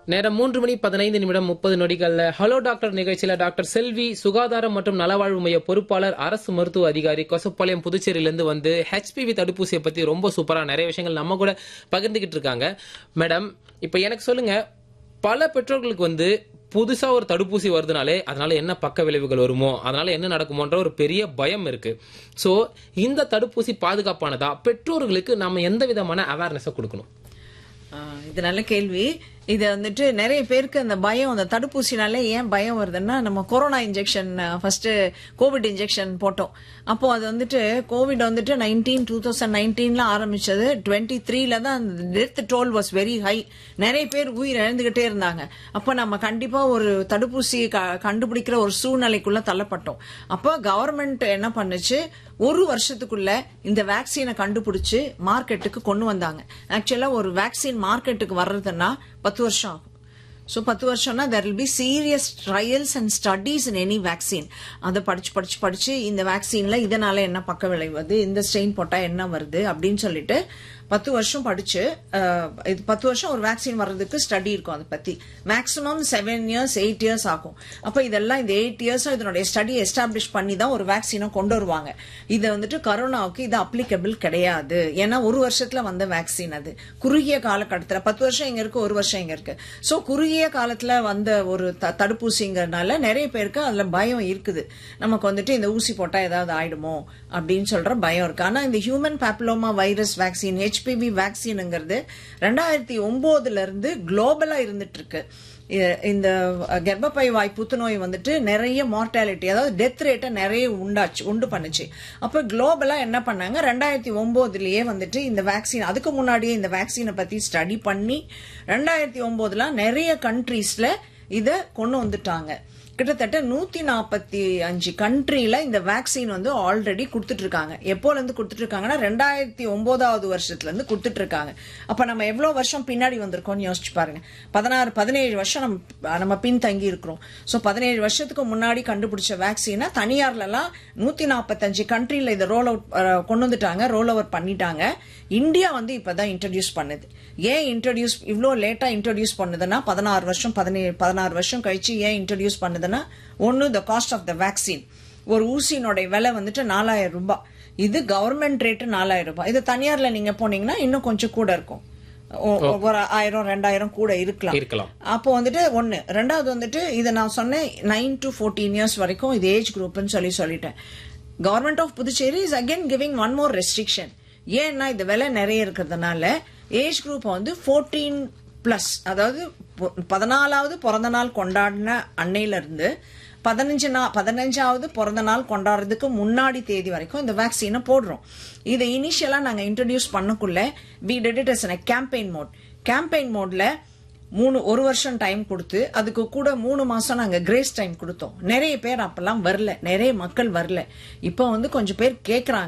நேரம் மூன்று மணி பதினைந்து நிமிடம் முப்பது நொடிகள்ல ஹலோ டாக்டர் நிகழ்ச்சியில டாக்டர் செல்வி சுகாதாரம் மற்றும் நலவாழ்வு மைய பொறுப்பாளர் அரசு மருத்துவ அதிகாரி கொசப்பாளையம் புதுச்சேரியிலிருந்து வந்து ஹெச்பிவி தடுப்பூசியை பத்தி ரொம்ப சூப்பரா நிறைய விஷயங்கள் நம்ம கூட பகிர்ந்துகிட்டு இருக்காங்க மேடம் இப்ப எனக்கு சொல்லுங்க பல பெற்றோர்களுக்கு வந்து புதுசா ஒரு தடுப்பூசி வருதுனாலே அதனால என்ன பக்க விளைவுகள் வருமோ அதனால என்ன நடக்குமோன்ற ஒரு பெரிய பயம் இருக்கு சோ இந்த தடுப்பூசி பாதுகாப்பானதா பெற்றோர்களுக்கு நம்ம எந்த விதமான அவேர்னஸை கொடுக்கணும் ஆ, இது நல்ல கேள்வி இது வந்துட்டு நிறைய பேருக்கு அந்த பயம் அந்த தடுப்பூசினாலே ஏன் பயம் வருதுன்னா நம்ம corona injection first Covid injection போட்டோம் அப்போ அது வந்துட்டு கோவிட் வந்துட்டு நைன்டீன் டூ தௌசண்ட் நைன்டீன்ல ஆரம்பிச்சது டுவெண்ட்டி த்ரீல தான் அந்த death toll was very high நிறைய பேர் உயிர் இழந்துகிட்டே இருந்தாங்க அப்போ நம்ம கண்டிப்பா ஒரு தடுப்பூசி க- கண்டுபிடிக்கிற ஒரு சூழ்நிலைக்குள்ள தள்ளப்பட்டோம் அப்போ கவர்மெண்ட் என்ன பண்ணுச்சு ஒரு வருஷத்துக்குள்ள இந்த வேக்சினை கண்டுபிடிச்சு மார்க்கெட்டுக்கு கொண்டு வந்தாங்க ஆக்சுவலா ஒரு வேக்சின் மார்க்கெட்டுக்கு வர்றதுன்னா பத்து வருஷம் ஆகும் ஸோ பத்து வருஷம்னா there will be serious trials and studies in any vaccine அதை படிச்சு படிச்சு படிச்சு இந்த வேக்சின்ல இதனால என்ன பக்க விளைவது இந்த ஸ்ட்ரெயின் போட்டா என்ன வருது அப்படின்னு சொல்லிட்டு பத்து வருஷம் படிச்சு அஹ், இது பத்து வருஷம் ஒரு வேக்சின் வர்றதுக்கு ஸ்டடி இருக்கும் அதை பத்தி maximum seven years eight years ஆகும் அப்ப இதெல்லாம் இந்த எயிட் இயர்ஸும் இதனுடைய ஸ்டடி எஸ்டாப்ளிஷ் பண்ணி தான் ஒரு வேக்சினை கொண்டு வருவாங்க இது வந்துட்டு கரோனாவுக்கு இது அப்ளிகபிள் கிடையாது ஏன்னா ஒரு வருஷத்துல வந்த வேக்சின் அது குறுகிய காலகட்டத்துல பத்து வருஷம் இங்க இருக்கு ஒரு வருஷம் இங்க இருக்கு சோ குறுகிய காலத்துல வந்த ஒரு த- தடுப்பூசிங்கிறதுனால நிறைய பேருக்கு அதுல பயம் இருக்குது நமக்கு வந்துட்டு இந்த ஊசி போட்டா ஏதாவது ஆயிடுமோ அப்படின்னு சொல்ற பயம் இருக்கு ஆனா இந்த human papilloma virus vaccine HPV வேக்சின்ங்கிறது ரெண்டாயிரத்தி ஒன்பதுல இருந்து குளோபலா இருந்துட்டு இருக்கு இ- இந்த கர்ப்பப்பை வாய் புத்துநோய் வந்துட்டு நிறைய மார்டாலிட்டி அதாவது டெத் ரேட்டை நிறைய உண்டாச்சு உண்டு பண்ணுச்சு அப்ப குளோபலா என்ன பண்ணாங்க ரெண்டாயிரத்தி ஒன்பதுலயே வந்துட்டு இந்த வேக்சின் அதுக்கு முன்னாடியே இந்த வேக்சினை பத்தி ஸ்டடி பண்ணி ரெண்டாயிரத்தி ஒன்பதுல நிறைய கண்ட்ரீஸ்ல இத கொண்டு வந்துட்டாங்க கிட்டத்தட்ட நூத்தி நாற்பத்தி அஞ்சு கண்ட்ரில இந்த வேக்சின் வந்து ஆல்ரெடி கொடுத்துட்டு இருக்காங்க எப்போல இருந்து கொடுத்துட்டு இருக்காங்கன்னா ரெண்டாயிரத்தி ஒன்பதாவது வருஷத்துல இருந்து கொடுத்துட்டு இருக்காங்க அப்ப நம்ம எவ்வளவு வருஷம் பின்னாடி வந்திருக்கோம்னு யோசிச்சு பாருங்க பதினாறு பதினேழு வருஷம் நம்ம நம்ம பின் தங்கி இருக்கிறோம் சோ பதினேழு வருஷத்துக்கு முன்னாடி கண்டுபிடிச்ச வேக்சினை தனியார்ல எல்லாம் நூத்தி நாற்பத்தஞ்சு கண்ட்ரில இதை ரோல் அவுட் கொண்டு வந்துட்டாங்க ரோல் ஓவர் பண்ணிட்டாங்க இந்தியா வந்து இப்பதான் இன்ட்ரடியூஸ் பண்ணுது ஏன் இன்ட்ரடியூஸ் இவ்ளோ லேட்டா இன்ட்ரடியூஸ் பண்ணுதுன்னா பதினாறு வருஷம் பதினேழு பதினாறு வருஷம் கழிச்சு ஏன் இன்ட்ரடியூஸ் பண்ணுதுன்னா ஒன்னு the cost of the vaccine ஒரு ஊசியினுடைய விலை வந்துட்டு நாலாயிரம் ரூபாய் இது கவர்மெண்ட் ரேட்டு நாலாயிரம் ரூபாய் இது தனியார்ல நீங்க போனீங்கன்னா இன்னும் கொஞ்சம் கூட இருக்கும் ஒ- ஒரு ஆயிரம் ரெண்டாயிரம் கூட இருக்கலாம் இருக்கலாம் அப்போ வந்துட்டு ஒன்னு ரெண்டாவது வந்துட்டு இதை நான் சொன்னேன் நைன் டு ஃபோர்டீன் இயர்ஸ் வரைக்கும் இது ஏஜ் குரூப்னு சொல்லி சொல்லிட்டேன் government of Puducherry is again giving one more restriction ஏன்னா இந்த விலை நிறைய இருக்கிறதுனால ஏஜ் குரூப் வந்து ஃபோர்டீன் பிளஸ் அதாவது பொ- பதினாலாவது பிறந்த நாள் கொண்டாடின அன்னையில இருந்து பதினஞ்சு நா பதினஞ்சாவது பிறந்த நாள் கொண்டாடுறதுக்கு முன்னாடி தேதி வரைக்கும் இந்த வேக்சினை போடுறோம் இதை இனிஷியலா நாங்க இன்ட்ரடியூஸ் பண்ணக்குள்ள we did it as campaign mode campaign மோட்ல மூணு ஒரு வருஷம் டைம் கொடுத்து அதுக்கு கூட மூணு மாசம் நாங்க கிரேஸ் டைம் கொடுத்தோம் நிறைய பேர் அப்பெல்லாம் வரல நிறைய மக்கள் வரல இப்போ வந்து கொஞ்சம் பேர் கேக்குறாங்க